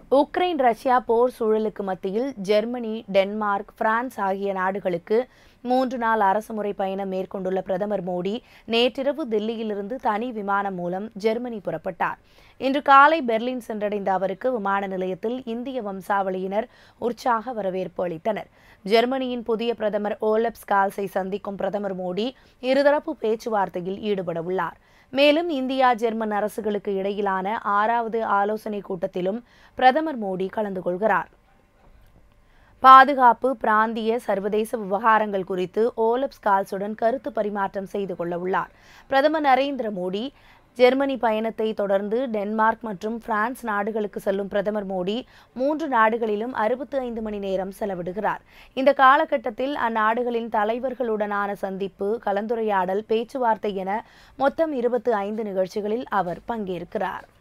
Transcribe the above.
Ukraine Russia போர் சூழலுக்கு மத்தியில் Germany Denmark France ஆகிய நாடுகளுக்கு மூன்று நாள் அரசுமுறை பயணம் மேற்கொண்டுள்ள பிரதமர் மோடி நேற்றிரவு தில்லியிலிருந்து தனி விமானம் மூலம் ஜெர்மனி புறப்பட்டார் இன்று காலை பெர்லின் சென்றடைந்த அவருக்கு விமான நிலையத்தில் இந்திய வம்சாவளியினர் உற்சாக வரவேற்பு அளித்தனர் ஜெர்மனியின் புதிய பிரதமர் ஓலப் ஸ்கால்ஸை சந்திக்கும் பிரதமர் மோடி இருதரப்பு பேச்சுவார்த்தையில் ஈடுபட உள்ளார் மேலும் இந்தியா ஜெர்மன் அரசுகளுக்கு இடையிலான ஆறாவது ஆலோசனை கூட்டத்திலும் பிரதமர் மோடி கலந்து கொள்கிறார் பாதுகாப்பு பிராந்திய சர்வதேச விவகாரங்கள் குறித்து ஓலப் ஸ்கால்ஸுடன் கருத்து பரிமாற்றம் செய்து கொள்ள உள்ளார் பிரதமர் நரேந்திர மோடி ஜெர்மனி பயணத்தை தொடர்ந்து டென்மார்க் மற்றும் பிரான்ஸ் நாடுகளுக்கு செல்லும் பிரதமர் மோடி மூன்று நாடுகளிலும் அறுபத்தி ஐந்து மணி நேரம் செலவிடுகிறார் இந்த காலகட்டத்தில் அந்நாடுகளின் தலைவர்களுடனான சந்திப்பு கலந்துரையாடல் பேச்சுவார்த்தை என மொத்தம் இருபத்தி ஐந்து நிகழ்ச்சிகளில் அவர் பங்கேற்கிறார்